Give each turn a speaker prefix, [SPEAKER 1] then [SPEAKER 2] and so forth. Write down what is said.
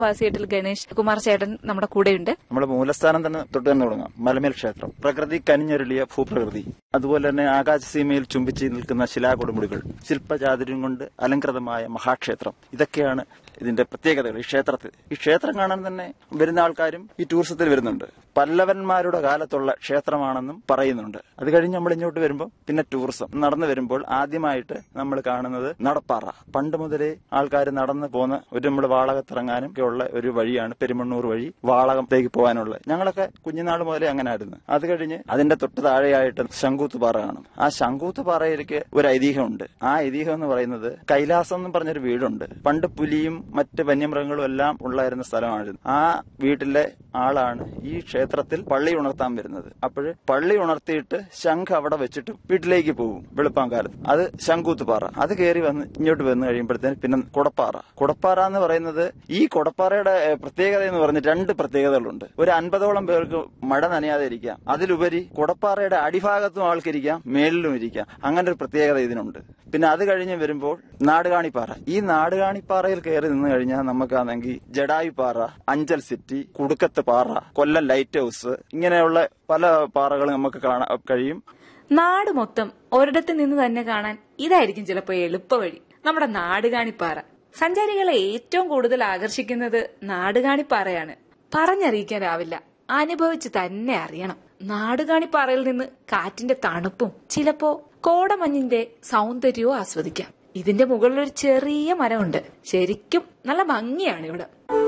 [SPEAKER 1] വാസിയേട്ടിൽ ഗണേഷ് കുമാർ ചേട്ടൻ നമ്മുടെ കൂടെയുണ്ട്
[SPEAKER 2] നമ്മുടെ മൂലസ്ഥാനം തന്നെ തൊട്ട് തന്നെ തുടങ്ങാം മലമേൽ ക്ഷേത്രം പ്രകൃതി കനിഞ്ഞൊരുളിയ ഭൂപ്രകൃതി അതുപോലെ തന്നെ ആകാശസീമയിൽ ചുംബിച്ച് നിൽക്കുന്ന ശിലാകൊടുമുടികൾ ശില്പചാതുര്യം കൊണ്ട് അലങ്കൃതമായ മഹാക്ഷേത്രം ഇതൊക്കെയാണ് ഇതിന്റെ പ്രത്യേകതകൾ ഈ ക്ഷേത്രത്തിൽ ഈ ക്ഷേത്രം കാണാൻ തന്നെ വരുന്ന ആൾക്കാരും ഈ ടൂറിസത്തിൽ വരുന്നുണ്ട് പല്ലവന്മാരുടെ കാലത്തുള്ള ക്ഷേത്രമാണെന്നും പറയുന്നുണ്ട് അത് കഴിഞ്ഞ് നമ്മൾ ഇങ്ങോട്ട് വരുമ്പോൾ പിന്നെ ടൂറിസം നടന്നു വരുമ്പോൾ ആദ്യമായിട്ട് നമ്മൾ കാണുന്നത് നടപ്പാറ പണ്ട് മുതലേ ആൾക്കാർ നടന്നു പോകുന്ന ഒരു നമ്മൾ വാളകത്തിറങ്ങാനും ഒക്കെ ഉള്ള ഒരു വഴിയാണ് പെരുമണ്ണൂർ വഴി വാളകത്തേക്ക് പോകാനുള്ളത് ഞങ്ങളൊക്കെ കുഞ്ഞുനാൾ മുതലേ അങ്ങനെ ആയിരുന്നു അത് കഴിഞ്ഞ് അതിന്റെ തൊട്ട് താഴെയായിട്ട് ശങ്കൂത്ത് പാറ കാണും ആ ശങ്കൂത്ത് പാറയിലേക്ക് ഒരു ഐതിഹ്യമുണ്ട് ആ ഐതിഹ്യം എന്ന് പറയുന്നത് കൈലാസം എന്ന് പറഞ്ഞൊരു വീടുണ്ട് പണ്ട് പുലിയും മറ്റ് വന്യമൃഗങ്ങളും എല്ലാം ഉള്ളായിരുന്ന സ്ഥലമായിരുന്നു ആ വീട്ടിലെ ആളാണ് ഈ ക്ഷേത്രത്തിൽ പള്ളി ഉണർത്താൻ വരുന്നത് അപ്പോൾ പള്ളി ഉണർത്തിയിട്ട് ശംഖ് അവിടെ വെച്ചിട്ട് വീട്ടിലേക്ക് പോകും വെളുപ്പാൻ കാലത്ത് അത് ശങ്കൂത്ത് പാറ അത് കയറി വന്ന് ഇങ്ങോട്ട് വന്നു കഴിയുമ്പോഴത്തേന് പിന്നെ കുടപ്പാറ കുടപ്പാറ എന്ന് പറയുന്നത് ഈ കുടപ്പാറയുടെ ഏഹ്, പ്രത്യേകത എന്ന് പറഞ്ഞ് രണ്ട് പ്രത്യേകതകളുണ്ട് ഒരു അൻപതോളം പേർക്ക് മഴ നനയാതെ ഇരിക്കാം അതിലുപരി കുടപ്പാറയുടെ അടിഭാഗത്തും ആൾക്കിരിക്കാം മേളിലും ഇരിക്കാം അങ്ങനെ ഒരു പ്രത്യേകത ഇതിനുണ്ട് പിന്നെ അത് കഴിഞ്ഞ് വരുമ്പോൾ നാടുകാണിപ്പാറ ഈ നാടുകാണിപ്പാറയിൽ കയറി നിന്ന് കഴിഞ്ഞാൽ നമുക്കാണെങ്കിൽ ജഡായുപാറ അഞ്ചൽ സിറ്റി കുടുക്കത്ത് പാറ കൊല്ലം ലൈറ്റ് ഹൗസ് ഇങ്ങനെയുള്ള പല പാറകളും നമുക്ക് കാണാൻ കഴിയും
[SPEAKER 1] നാട് മൊത്തം ഒരിടത്ത് നിന്ന് തന്നെ കാണാൻ ഇതായിരിക്കും ചിലപ്പോ എളുപ്പവഴി നമ്മുടെ നാടുകാണിപ്പാറ സഞ്ചാരികളെ ഏറ്റവും കൂടുതൽ ആകർഷിക്കുന്നത് നാടുകാണിപ്പാറയാണ് പറഞ്ഞറിയിക്കാനാവില്ല അനുഭവിച്ച് തന്നെ അറിയണം നാടുകാണിപ്പാറയിൽ നിന്ന് കാറ്റിന്റെ തണുപ്പും ചിലപ്പോ കോടമഞ്ഞിന്റെ സൗന്ദര്യവും ആസ്വദിക്കാം ഇതിന്റെ മുകളിൽ ഒരു ചെറിയ മരമുണ്ട് ശരിക്കും നല്ല ഭംഗിയാണ് ഇവിടെ